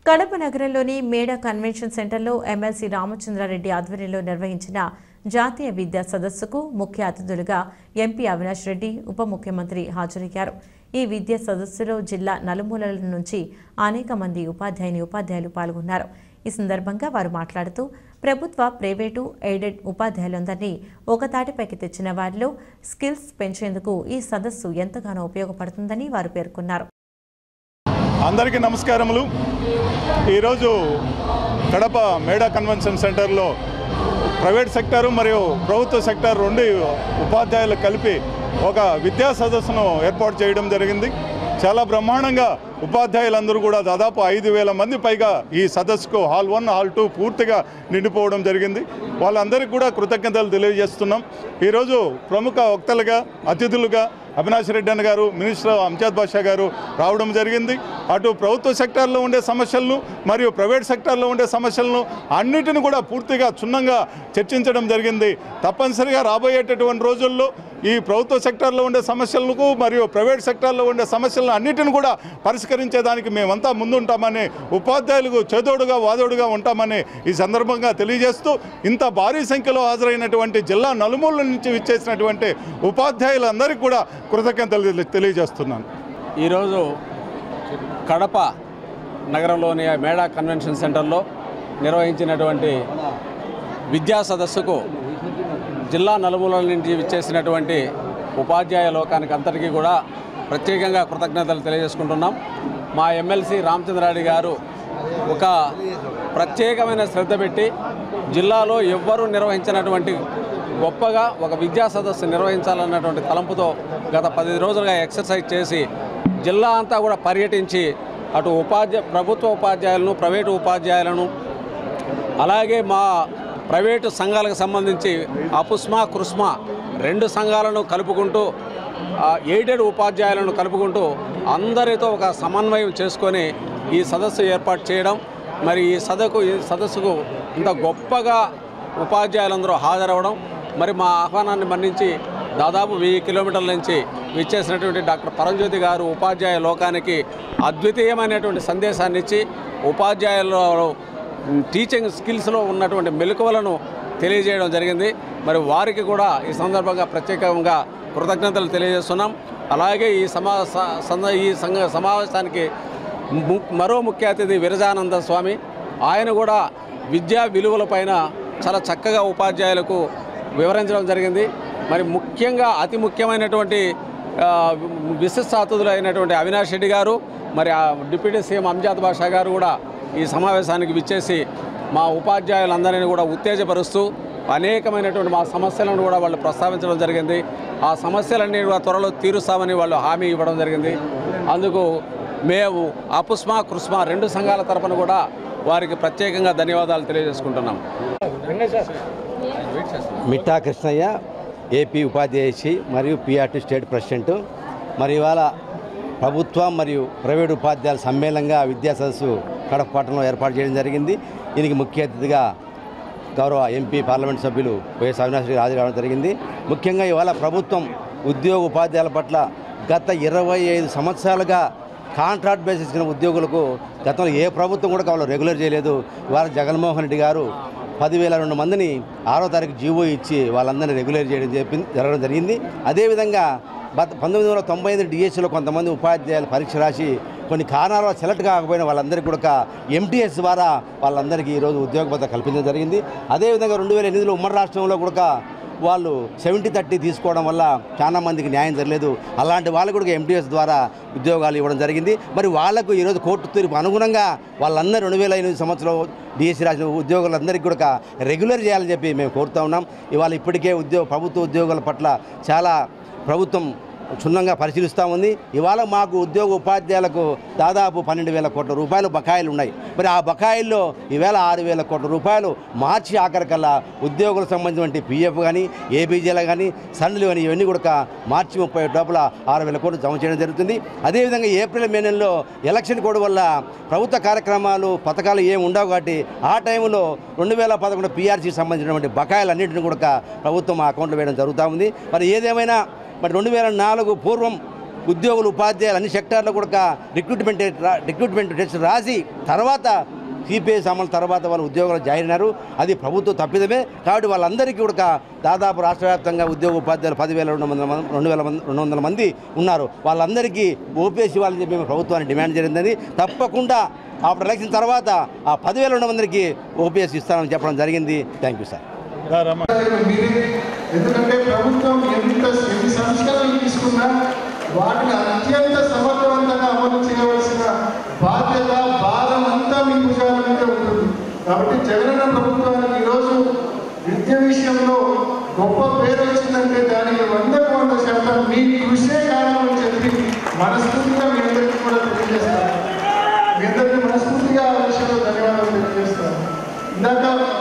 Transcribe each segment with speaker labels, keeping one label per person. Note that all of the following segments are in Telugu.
Speaker 1: కడప నగరంలోని మేడ కన్వెన్షన్ సెంటర్లో ఎమ్మెల్సీ రామచంద్రారెడ్డి ఆధ్వర్యంలో నిర్వహించిన జాతీయ విద్యా సదస్సుకు ముఖ్య అతిథులుగా ఎంపీ అవినాష్ రెడ్డి ఉప ముఖ్యమంత్రి హాజరయ్యారు ఈ విద్యా సదస్సులో జిల్లా నలుమూలల నుంచి అనేక మంది ఉపాధ్యాయుని ఉపాధ్యాయులు పాల్గొన్నారు ఈ సందర్భంగా వారు మాట్లాడుతూ ప్రభుత్వ ప్రైవేటు ఎయిడెడ్ ఉపాధ్యాయులందరినీ ఒక తాటిపైకి తెచ్చిన వారిలో స్కిల్స్ పెంచేందుకు ఈ సదస్సు ఎంతగానో ఉపయోగపడుతుందని వారు పేర్కొన్నారు
Speaker 2: అందరికీ నమస్కారములు ఈరోజు కడప మేడా కన్వెన్షన్ సెంటర్లో ప్రైవేట్ సెక్టారు మరియు ప్రభుత్వ సెక్టార్ రెండు ఉపాధ్యాయులు కలిపి ఒక విద్యా సదస్సును ఏర్పాటు చేయడం జరిగింది చాలా బ్రహ్మాండంగా ఉపాధ్యాయులందరూ కూడా దాదాపు ఐదు వేల మంది పైగా ఈ సదస్సుకు హాల్ వన్ హాల్ టూ పూర్తిగా నిండిపోవడం జరిగింది వాళ్ళందరికీ కూడా కృతజ్ఞతలు తెలియజేస్తున్నాం ఈరోజు ప్రముఖ వక్తలుగా అతిథులుగా అవినాష్ రెడ్డి అన్న గారు మినిస్టర్ అంజాద్ బాషా గారు రావడం జరిగింది అటు ప్రభుత్వ సెక్టార్లో ఉండే సమస్యలను మరియు ప్రైవేట్ సెక్టార్లో ఉండే సమస్యలను అన్నిటిని కూడా పూర్తిగా క్షుణ్ణంగా చర్చించడం జరిగింది తప్పనిసరిగా రాబోయేటటువంటి రోజుల్లో ఈ ప్రభుత్వ సెక్టార్లో ఉండే సమస్యలకు మరియు ప్రైవేట్ సెక్టార్లో ఉండే సమస్యలను అన్నిటిని కూడా పరిష్కరించేదానికి మేమంతా ముందుంటామని ఉపాధ్యాయులకు చేదోడుగా వాదోడుగా ఉంటామని ఈ సందర్భంగా తెలియజేస్తూ ఇంత భారీ సంఖ్యలో హాజరైనటువంటి జిల్లా నలుమూలల నుంచి విచ్చేసినటువంటి ఉపాధ్యాయులందరికీ కూడా కృతజ్ఞతలు తెలి- తెలియజేస్తున్నాను
Speaker 3: ఈరోజు కడప నగరంలోని మేడా కన్వెన్షన్ సెంటర్లో నిర్వహించినటువంటి విద్యా సదస్సుకు జిల్లా నలుమూలల నుంచి విచ్చేసినటువంటి ఉపాధ్యాయ లోకానికి అంతటికీ కూడా ప్రత్యేకంగా కృతజ్ఞతలు తెలియజేసుకుంటున్నాం మా ఎమ్మెల్సీ రామచంద్రారెడ్డి గారు ఒక ప్రత్యేకమైన శ్రద్ధ పెట్టి జిల్లాలో ఎవ్వరూ నిర్వహించినటువంటి గొప్పగా ఒక విద్యా సదస్సు నిర్వహించాలన్నటువంటి తలంపుతో గత పది రోజులుగా ఎక్సర్సైజ్ చేసి జిల్లా అంతా కూడా పర్యటించి అటు ఉపాధ్యాయ ప్రభుత్వ ఉపాధ్యాయులను ప్రైవేటు ఉపాధ్యాయులను అలాగే మా ప్రైవేటు సంఘాలకు సంబంధించి అపుస్మా కృస్మా రెండు సంఘాలను కలుపుకుంటూ ఆ, ఎయిడెడ్ ఉపాధ్యాయులను కలుపుకుంటూ అందరితో ఒక సమన్వయం చేసుకొని ఈ సదస్సు ఏర్పాటు చేయడం మరి ఈ సదకు ఈ సదస్సుకు ఇంత గొప్పగా ఉపాధ్యాయులందరూ హాజరవడం మరి మా ఆహ్వానాన్ని మన్నించి దాదాపు వెయ్యి కిలోమీటర్ల నుంచి విచ్చేసినటువంటి డాక్టర్ పరంజ్యోతి గారు ఉపాధ్యాయ లోకానికి అద్వితీయమైనటువంటి సందేశాన్ని ఇచ్చి ఉపాధ్యాయులలో టీచింగ్ స్కిల్స్లో ఉన్నటువంటి మెలకువలను తెలియజేయడం జరిగింది మరి వారికి కూడా ఈ సందర్భంగా ప్రత్యేకంగా కృతజ్ఞతలు తెలియజేస్తున్నాం అలాగే ఈ సమా స- సంద ఈ సంఘ సమావేశానికి ము- మరో ముఖ్య అతిథి విరజానంద స్వామి ఆయన కూడా విద్యా విలువలపైన చాలా చక్కగా ఉపాధ్యాయులకు వివరించడం జరిగింది మరి ముఖ్యంగా అతి ముఖ్యమైనటువంటి ఆ, విశిష్ట అతిథులు అయినటువంటి అవినాష్ రెడ్డి గారు మరి ఆ డిప్యూటీ సీఎం అంజాద్ బాషా గారు కూడా ఈ సమావేశానికి విచ్చేసి మా ఉపాధ్యాయులందరినీ కూడా ఉత్తేజపరుస్తూ అనేకమైనటువంటి మా సమస్యలను కూడా వాళ్ళు ప్రస్తావించడం జరిగింది ఆ సమస్యలన్నీ కూడా త్వరలో తీరుస్తామని వాళ్ళు హామీ ఇవ్వడం జరిగింది అందుకు మేము అపుస్మా కృస్మా రెండు సంఘాల తరపున కూడా వారికి ప్రత్యేకంగా ధన్యవాదాలు తెలియజేసుకుంటున్నాం
Speaker 4: మిట్టా కృష్ణయ్య ఏపీ ఉపాధ్యక్షి మరియు పిఆర్టీ స్టేట్ ప్రెసిడెంట్ మరి ఇవాళ ప్రభుత్వం మరియు ప్రైవేట్ ఉపాధ్యాయుల సమ్మేళనంగా విద్యా సదస్సు కడప పట్టణంలో ఏర్పాటు చేయడం జరిగింది దీనికి ముఖ్య అతిథిగా గౌరవ ఎంపీ పార్లమెంట్ సభ్యులు వైఎస్ అవినాష్ రెడ్డి హాజరు కావడం జరిగింది ముఖ్యంగా ఇవాళ ప్రభుత్వం ఉద్యోగ ఉపాధ్యాయుల పట్ల గత ఇరవై ఐదు సంవత్సరాలుగా కాంట్రాక్ట్ బేసిస్ కింద ఉద్యోగులకు గతంలో ఏ ప్రభుత్వం కూడా వాళ్ళు రెగ్యులర్ చేయలేదు ఇవాళ జగన్మోహన్ రెడ్డి గారు పదివేల రెండు మందిని ఆరో తారీఖు జీవో ఇచ్చి వాళ్ళందరినీ రెగ్యులర్ చేయడం చెప్పి జరగడం జరిగింది అదేవిధంగా గత పంతొమ్మిది వందల తొంభై ఎనిమిది డిఎస్సిలో కొంతమంది ఉపాధ్యాయులు పరీక్ష రాసి కొన్ని కారణాల వల్ల సెలెక్ట్ కాకపోయిన వాళ్ళందరికీ కూడా ఎంటీఎస్ ద్వారా వాళ్ళందరికీ ఈరోజు ఉద్యోగ భద్రత కల్పించడం జరిగింది అదేవిధంగా రెండు వేల ఎనిమిదిలో ఉమ్మడి రాష్ట్రంలో కూడా వాళ్ళు సెవెంటీ థర్టీ తీసుకోవడం వల్ల చాలా మందికి న్యాయం జరగలేదు అలాంటి వాళ్ళకు కూడా ఎంటీఎస్ ద్వారా ఉద్యోగాలు ఇవ్వడం జరిగింది మరి వాళ్లకు ఈరోజు కోర్టు తీర్పు అనుగుణంగా వాళ్ళందరూ రెండు వేల ఎనిమిది సంవత్సరం డిఎస్సీ రాసిన ఉద్యోగులందరికీ కూడా రెగ్యులర్ చేయాలని చెప్పి మేము కోరుతా ఉన్నాం ఇవాళ ఇప్పటికే ఉద్యోగ ప్రభుత్వ ఉద్యోగుల పట్ల చాలా ప్రభుత్వం క్షుణ్ణంగా పరిశీలిస్తూ ఉంది ఇవాళ మాకు ఉద్యోగ ఉపాధ్యాయులకు దాదాపు పన్నెండు వేల కోట్ల రూపాయలు బకాయిలు ఉన్నాయి మరి ఆ బకాయిల్లో ఈవేళ ఆరు వేల కోట్ల రూపాయలు మార్చి ఆఖరికల్లా ఉద్యోగులకు సంబంధించిన పిఎఫ్ కానీ ఏబీజీలు కానీ సన్నులు కానీ ఇవన్నీ కూడా మార్చి ముప్పై లోపల ఆరు వేల కోట్లు జమ చేయడం జరుగుతుంది అదేవిధంగా ఏప్రిల్ మే నెలలో ఎలక్షన్ కోడ్ వల్ల ప్రభుత్వ కార్యక్రమాలు పథకాలు ఏమి ఉండవు కాబట్టి ఆ టైంలో రెండు వేల పదకొండు పీఆర్సీకి సంబంధించినటువంటి బకాయిలన్నింటిని కూడా ప్రభుత్వం ఆ అకౌంట్లో వేయడం జరుగుతూ ఉంది మరి ఏదేమైనా మరి రెండు వేల నాలుగు పూర్వం ఉద్యోగులు ఉపాధ్యాయులు అన్ని సెక్టార్లో కూడా రిక్రూట్మెంట్ రా- రిక్రూట్మెంట్ టెస్ట్ రాసి తర్వాత సిపిఎస్ అమలు తర్వాత వాళ్ళు ఉద్యోగాలు జాయిన్ అయినారు అది ప్రభుత్వ తప్పిదమే కాబట్టి వాళ్ళందరికీ కూడా దాదాపు రాష్ట్ర వ్యాప్తంగా ఉద్యోగ ఉపాధ్యాయులు పదివేల రెండు వందల మంది రెండు వేల మంది రెండు వందల మంది ఉన్నారు వాళ్ళందరికీ ఓపీఎస్ ఇవ్వాలని చెప్పి మేము ప్రభుత్వాన్ని డిమాండ్ జరిగిందని తప్పకుండా ఆఫ్టర్ ఎలక్షన్ తర్వాత ఆ పదివేల రెండు మందికి ఓపీఎస్ ఇస్తానని చెప్పడం జరిగింది థ్యాంక్ యూ సార్
Speaker 2: రా రమ
Speaker 5: మీరే ఎందుకంటే ప్రభుత్వం ఎంత ఎన్ని సంస్కరణలు తీసుకున్నా వాటిని అత్యంత సమర్థవంతంగా అమలు చేయవలసిన బాధ్యత భారం అంతా మీ భుజాల మీద ఉంటుంది కాబట్టి జగనన్న ప్రభుత్వానికి ఈరోజు విద్య విషయంలో గొప్ప పేరు వచ్చిందంటే దానికి వందకు వంద శాతం మీ కృషే కారణం అని చెప్పి మనస్ఫూర్తిగా మీ అందరికీ కూడా తెలియజేస్తాను మీ అందరికీ మనస్ఫూర్తిగా ఆ విషయంలో ధన్యవాదాలు తెలియజేస్తాను ఇందాక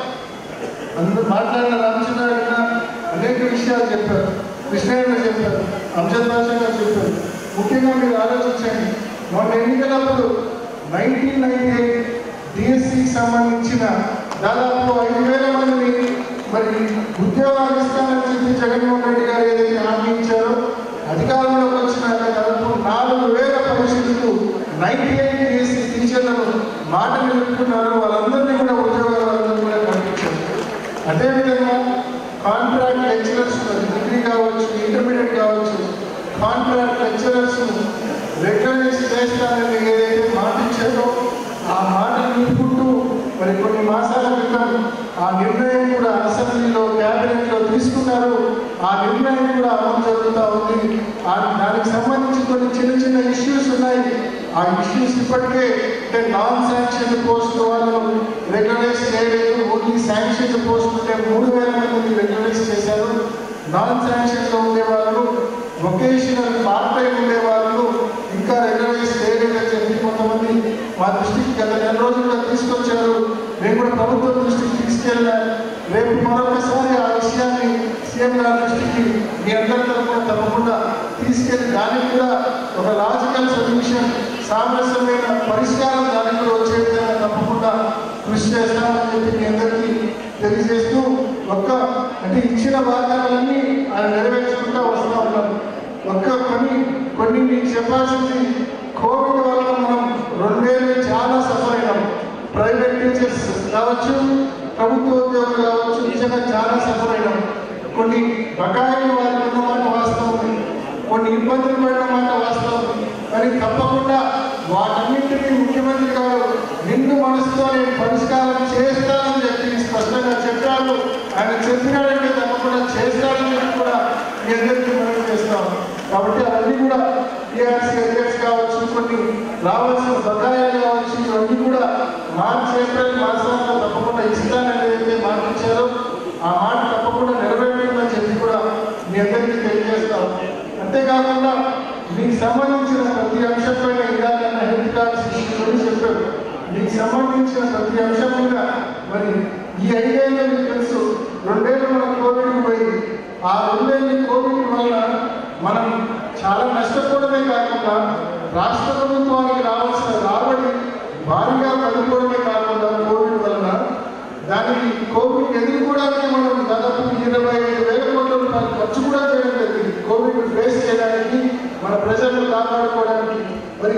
Speaker 5: అందరూ మాట్లాడిన రామచంద్ర గారు అనేక విషయాలు చెప్పారు కృష్ణయ్య చెప్పారు అంజద్ భాష గారు చెప్పారు ముఖ్యంగా మీరు ఆలోచించండి మొన్న ఎన్నికలప్పుడు నైన్టీన్ నైన్టీ ఎయిట్ డిఎస్సికి సంబంధించిన దాదాపు ఐదు వేల మందిని మరి ఉద్యోగాలు ఇస్తానని చెప్పి జగన్మోహన్ రెడ్డి గారు ఏదైతే హామీ ఇచ్చారో అధికారంలోకి వచ్చినాక దాదాపు నాలుగు వేల పరీక్షలకు నైన్టీ ఎయిట్ డిఎస్సి టీచర్లను మాట నిలుపుకున్నారు వాళ్ళందరినీ కూడా ఉద్యోగాలు వాళ్ళందరూ కూడా కల్పించారు అదేవిధంగా కాంట్రాక్ట్ లెక్చరర్స్ డిగ్రీ కావచ్చు ఇంటర్మీడియట్ కావచ్చు కాంట్రాక్ట్ లెక్చరర్స్ రెగ్యులైజ్ చేస్తానని ఏదైతే మాట ఇచ్చారో ఆ మాట నిలుపుకుంటూ మరి కొన్ని మాసాల క్రితం ఆ నిర్ణయం కూడా అసెంబ్లీలో క్యాబినెట్లో తీసుకున్నారు ఆ నిర్ణయం కూడా అమలు జరుగుతూ ఉంది ఆ దానికి సంబంధించి కొన్ని చిన్న చిన్న ఇష్యూస్ ఉన్నాయి ఆ ఇష్యూస్ ఇప్పటికే అంటే నాన్ శాంక్షన్ పోస్ట్ వాళ్ళు రెగ్యులైజ్ చేయలేదు ఓన్లీ శాంక్షన్ పోస్ట్ ఉంటే మూడు వేల మందిని రెగ్యులైజ్ చేశారు నాన్ శాంక్షన్లో ఉండే వాళ్ళు వొకేషనల్ పార్ట్ టైం ఉండే వాళ్ళు ఇంకా రెగ్యులైజ్ చేయలేదని చెప్పి కొంతమంది మా దృష్టికి గత నెల రోజులుగా తీసుకొచ్చారు మేము కూడా ప్రభుత్వం దృష్టికి తీసుకెళ్ళాం రేపు మరొకసారి ఆ విషయాన్ని సీఎం గారి దృష్టికి మీ అందరి తరఫున తప్పకుండా తీసుకెళ్లి దానికి కూడా ఒక లాజికల్ సొల్యూషన్ సామరస్యమైన పరిష్కారం దానికి కూడా వచ్చే విధంగా తప్పకుండా కృషి చేస్తామని చెప్పి మీ అందరికీ తెలియజేస్తూ ఒక్క అంటే ఇచ్చిన వాగ్దానాలన్నీ ఆయన నెరవేర్చుకుంటూ వస్తూ ఉన్నాం ఒక్క కొన్ని కొన్ని మీకు చెప్పాల్సింది కోవిడ్ వల్ల మనం రెండేళ్ళు చాలా సఫర్ అయినాం ప్రైవేట్ టీచర్స్ కావచ్చు ప్రభుత్వ ఉద్యోగులు కావచ్చు నిజంగా చాలా సఫర్ అయినాం కొన్ని బకాయిలు వారికి ఉన్నమాట వాస్తవం కొన్ని ఇబ్బందులు పడిన మాట వాస్తవం కానీ తప్పకుండా వాటన్నింటినీ ముఖ్యమంత్రి గారు నిండు మనసుతో నేను పరిష్కారం చేస్తానని చెప్పి స్పష్టంగా చెప్పారు ఆయన చెప్పినాడంటే తప్పకుండా చేస్తాడని చెప్పి కూడా మీ అందరికీ మనం చేస్తాం కాబట్టి అవన్నీ కూడా టీఆర్సీ అధ్యక్ష కావచ్చు కొన్ని రావాల్సిన బకాయిలు కావచ్చు ఇవన్నీ కూడా మార్చి ఏప్రిల్ మాసాల్లో తప్పకుండా ఇస్తానని ఏదైతే మాట ఇచ్చారో ఆ మాట తప్పకుండా నెరవేరుతుందని చెప్పి కూడా మీ అందరికీ తెలియజేస్తాం అంతేకాకుండా మీకు సంబంధించిన ప్రతి అంశం పైన ఇందాక హెల్త్ కార్డ్స్ ఇష్యూ గురించి చెప్పారు మీకు సంబంధించిన ప్రతి అంశం మీద మరి ఈ ఐదేళ్ళు మీకు తెలుసు రెండేళ్ళు మన కోవిడ్ పోయింది ఆ రెండేళ్ళు కోవిడ్ వల్ల మనం చాలా నష్టపోవడమే కాకుండా రాష్ట్ర ప్రభుత్వానికి రావాల్సిన రాబడి భారీగా పడిపోవడమే కాకుండా కోవిడ్ వలన దానికి కోవిడ్ ఎదుర్కోవడానికి మనం దాదాపు ఇరవై ఐదు వేల కోట్ల రూపాయలు ఖర్చు కూడా చేయడం జరిగింది కోవిడ్ ఫేస్ చేయడానికి మన ప్రజలను కాపాడుకోవడానికి మరి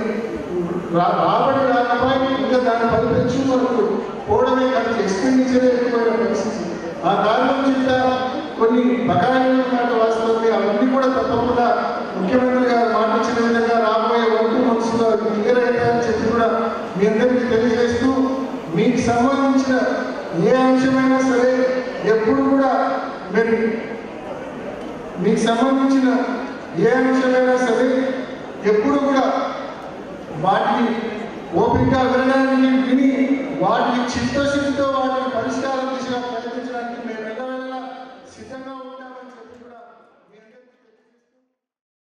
Speaker 5: రా- రాబడి రాకపోయి ఇంకా దాన్ని పరిపెంచు వరకు పోవడమే కానీ ఎక్స్పెండిచరే ఎక్కువైన పరిస్థితి ఆ కారణం చేత కొన్ని బకాయిలు మాట వాస్తవమే అవన్నీ కూడా తప్పకుండా ముఖ్యమంత్రి గారు మాట ఇచ్చిన విధంగా రాబోయే ఒంటి మనసులో క్లియర్ అయ్యాయని చెప్పి కూడా మీ అందరికీ తెలియజేస్తూ మీకు సంబంధించిన ఏ అంశమైనా సరే ఎప్పుడు కూడా మీరు మీకు సంబంధించిన ఏ అంశమైనా సరే ఎప్పుడు కూడా వాటిని ఓపికగా